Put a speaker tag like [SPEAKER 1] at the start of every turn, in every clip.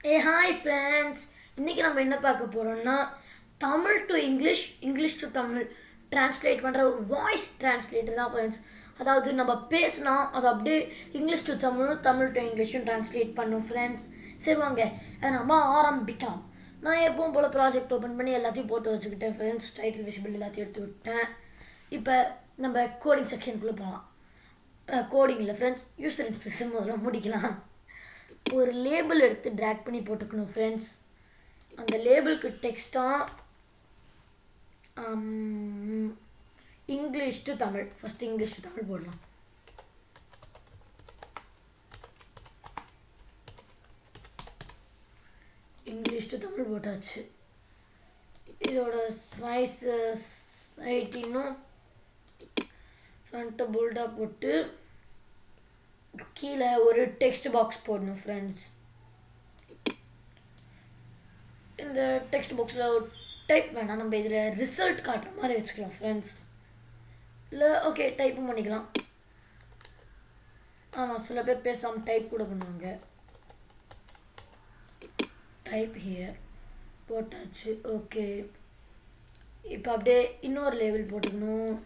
[SPEAKER 1] ஏ hi friends இன்றைக்கி நம்ம என்ன பார்க்க போகிறோம்னா Tamil to English English to Tamil translate பண்ணுற ஒரு வாய்ஸ் டிரான்ஸ்லேட்டர் தான் ஃப்ரெண்ட்ஸ் அதாவது நம்ம பேசினா அது அப்படியே இங்கிலீஷ் டு தமிழும் தமிழ் டு இங்கிலீஷும் டிரான்ஸ்லேட் பண்ணும் ஃப்ரெண்ட்ஸ் சரி வாங்க அதை நம்ம ஆரம்பிக்கலாம் நான் எப்பவும் போல் ப்ராஜெக்ட் ஓப்பன் பண்ணி எல்லாத்தையும் போட்டு வச்சுக்கிட்டேன் ஃப்ரெண்ட்ஸ் டைட்டில் விசிபிள் எல்லாத்தையும் எடுத்து விட்டேன் இப்போ நம்ம கோடிங் செக்ஷனுக்குள்ளே போகலாம் கோடிங்கில் ஃப்ரெண்ட்ஸ் யூசர் இன்ஃபெக்ஷன் முதல்ல முடிக்கலாம் ஒரு லேபிள் எடுத்து ட்ராக் பண்ணி போட்டுக்கணும் ஃப்ரெண்ட்ஸ் அந்த லேபிளுக்கு டெக்ஸ்ட்டாக English to Tamil first English to Tamil போடலாம் இங்கிலீஷ் டு தமிழ் போட்டாச்சு இதோட ஸ்லைசஸ் எயிட்டினும் ஃப்ரண்ட்டை போல்டாக போட்டு கீழே ஒரு டெக்ஸ்ட் பாக்ஸ் போடணும் ஃப்ரெண்ட்ஸ் இந்த டெக்ஸ்ட் பாக்ஸில் ஒரு டைப் வேணாம் நம்ம இதில் ரிசல்ட் காட்டுற மாதிரி வச்சுக்கலாம் ஃப்ரெண்ட்ஸ் இல்லை ஓகே டைப்பும் பண்ணிக்கலாம் ஆமாம் சில பேர் பேசாமல் டைப் கூட பண்ணுவாங்க டைப் ஹியர் போட்டாச்சு ஓகே இப்போ அப்படியே இன்னொரு லேபிள் போட்டுக்கணும்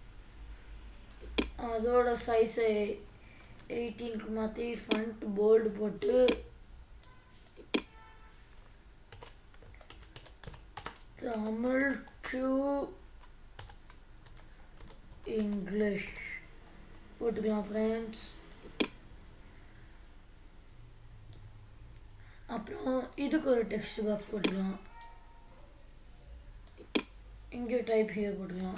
[SPEAKER 1] அதோட சைஸை எயிட்டீனுக்கு மாற்றி ஃப்ரண்ட் போல்டு போட்டு தமிழ் டு இங்கிலீஷ் போட்டுக்கலாம் ஃப்ரெண்ட்ஸ் அப்புறம் இதுக்கு ஒரு டெக்ஸ்ட் பாக்ஸ் போட்டுக்கலாம் இங்கே டைப் ஹியர் போட்டுக்கலாம்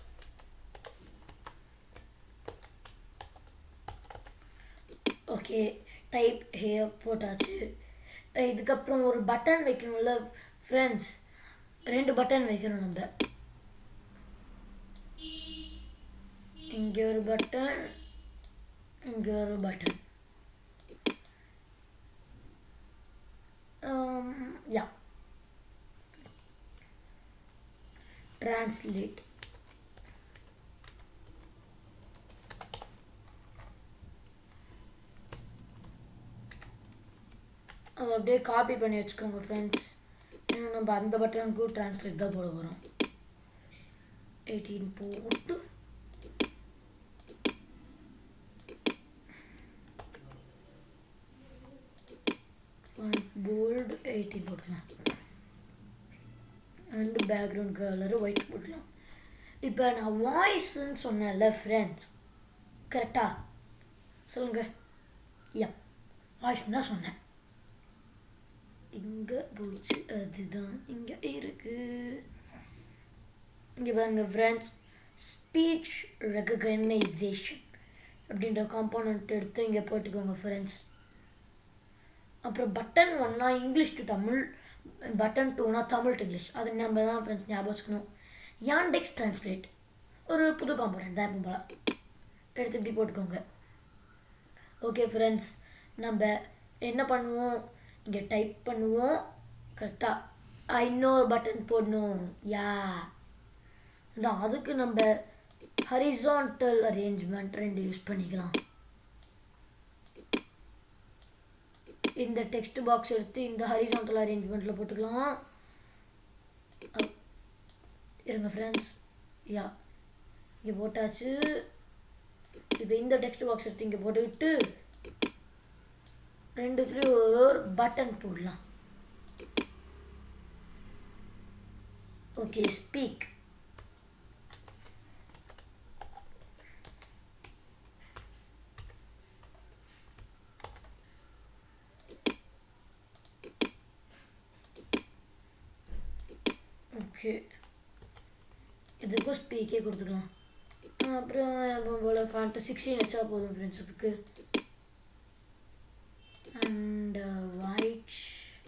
[SPEAKER 1] ஓகே டைப் ஹேர் போட்டாச்சு இதுக்கப்புறம் ஒரு பட்டன் வைக்கணும்ல ஃப்ரெண்ட்ஸ் ரெண்டு பட்டன் வைக்கணும் நம்ம இங்கே ஒரு பட்டன் இங்கே ஒரு பட்டன் யா translate அதை அப்படியே காப்பி பண்ணி வச்சுக்கோங்க ஃப்ரெண்ட்ஸ் ஏன்னா நம்ம அந்த பட்டனுக்கு டிரான்ஸ்லேட் தான் போட போகிறோம் எயிட்டீன் போட்டு போல்டு எயிட்டீன் போட்டுக்கலாம் அண்டு பேக்ரவுண்ட் கலரு ஒயிட் போட்டுக்கலாம் இப்போ நான் வாய்ஸ்ன்னு சொன்னேன்ல ஃப்ரெண்ட்ஸ் கரெக்டா சொல்லுங்கள் யா வாய்ஸ் தான் சொன்னேன் இங்கே போச்சு அதுதான் இங்கே இருக்கு இங்கே பாருங்க ஃப்ரெண்ட்ஸ் ஸ்பீச் ரெகனைசேஷன் அப்படின்ற காம்போனண்ட் எடுத்து இங்கே போட்டுக்கோங்க ஃப்ரெண்ட்ஸ் அப்புறம் பட்டன் ஒன்னா இங்கிலீஷ் டு தமிழ் பட்டன் டூனா தமிழ் டு இங்கிலீஷ் அது நம்ம தான் ஃப்ரெண்ட்ஸ் ஞாபகம் வச்சுக்கணும் யான்டெக்ஸ் ட்ரான்ஸ்லேட் ஒரு புது காம்போனண்ட் தான் இப்போ போல எடுத்து இப்படி போட்டுக்கோங்க ஓகே ஃப்ரெண்ட்ஸ் நம்ம என்ன பண்ணுவோம் இங்கே டைப் பண்ணுவோம் கரெக்டாக இன்னொரு பட்டன் போடணும் யா அதான் அதுக்கு நம்ம ஹரிசான்டல் அரேஞ்ச்மெண்ட் ரெண்டு யூஸ் பண்ணிக்கலாம் இந்த டெக்ஸ்ட் பாக்ஸ் எடுத்து இந்த ஹரிசான்டல் அரேஞ்ச்மெண்ட்டில் போட்டுக்கலாம் இருங்க ஃப்ரெண்ட்ஸ் யா இங்கே போட்டாச்சு இப்போ இந்த டெக்ஸ்ட் பாக்ஸ் எடுத்து இங்கே போட்டுக்கிட்டு ரெண்டுத்துலேயும் ஒரு ஒரு பட்டன் போடலாம் ஓகே ஸ்பீக் ஓகே இதுக்கும் ஸ்பீக்கே கொடுத்துக்கலாம் அப்புறம் எப்போ போல் ஃபேண்ட்டு சிக்ஸ்டீன் வச்சா போதும் ஃப்ரெண்ட்ஸ் அதுக்கு அண்ட் ஒயிட்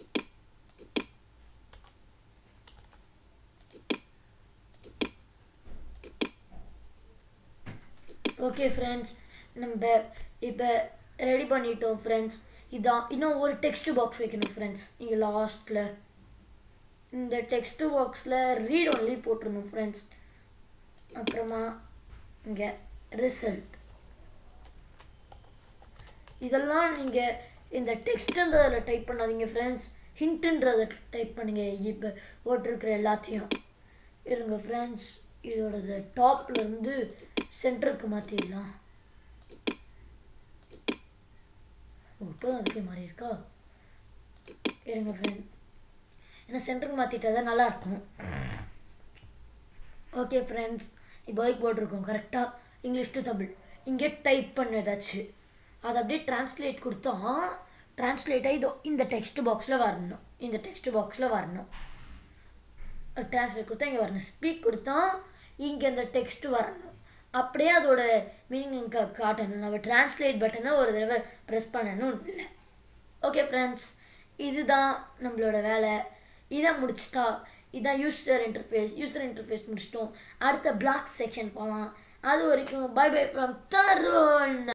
[SPEAKER 1] ஓகே ஃப்ரெண்ட்ஸ் நம்ம இப்போ ரெடி பண்ணிட்டோம் ஃப்ரெண்ட்ஸ் இதான் இன்னும் ஒரு டெக்ஸ்ட் பாக்ஸ் வைக்கணும் ஃப்ரெண்ட்ஸ் இங்கே லாஸ்ட்டில் இந்த டெக்ஸ்ட் பாக்ஸில் ரீட் ஒன்லி போட்டுருணும் ஃப்ரெண்ட்ஸ் அப்புறமா இங்கே ரிசல்ட் இதெல்லாம் நீங்கள் இந்த டெக்ஸ்ட்டுன்றதில் டைப் பண்ணாதீங்க ஃப்ரெண்ட்ஸ் ஹிண்ட்டுன்றதை டைப் பண்ணுங்க இப்போ போட்டிருக்கிற எல்லாத்தையும் இருங்க ஃப்ரெண்ட்ஸ் இதோடது டாப்ல இருந்து சென்டருக்கு மாற்றிடலாம் ஓ இப்போ தான் அதுக்கே மாறி இருக்கா இருங்க ஃப்ரெண்ட் ஏன்னா சென்டருக்கு மாற்றிட்டா தான் நல்லாயிருக்கும் ஓகே ஃப்ரெண்ட்ஸ் இப்போ ஒய்க் போட்டிருக்கோம் கரெக்டாக இங்கிலீஷ் டு தமிழ் இங்கே டைப் பண்ண ஏதாச்சும் அதை அப்படியே டிரான்ஸ்லேட் கொடுத்தா டிரான்ஸ்லேட்டாக இதோ இந்த டெக்ஸ்ட் பாக்ஸில் வரணும் இந்த டெக்ஸ்ட் பாக்ஸில் வரணும் டிரான்ஸ்லேட் கொடுத்தா இங்கே வரணும் ஸ்பீக் கொடுத்தா இங்கே இந்த டெக்ஸ்ட் வரணும் அப்படியே அதோட மீனிங் இங்கே காட்டணும் நம்ம டிரான்ஸ்லேட் பட்டனை ஒரு தடவை ப்ரெஸ் பண்ணணும் இல்லை ஓகே ஃப்ரெண்ட்ஸ் இதுதான் நம்மளோட வேலை இதை முடிச்சிட்டா இதான் யூசர் இன்டர்ஃபேஸ் யூசர் இன்டர்ஃபேஸ் முடிச்சிட்டோம் அடுத்த பிளாக் செக்ஷன் போகலாம் அது வரைக்கும் பை பை ஃப்ரம் தருண்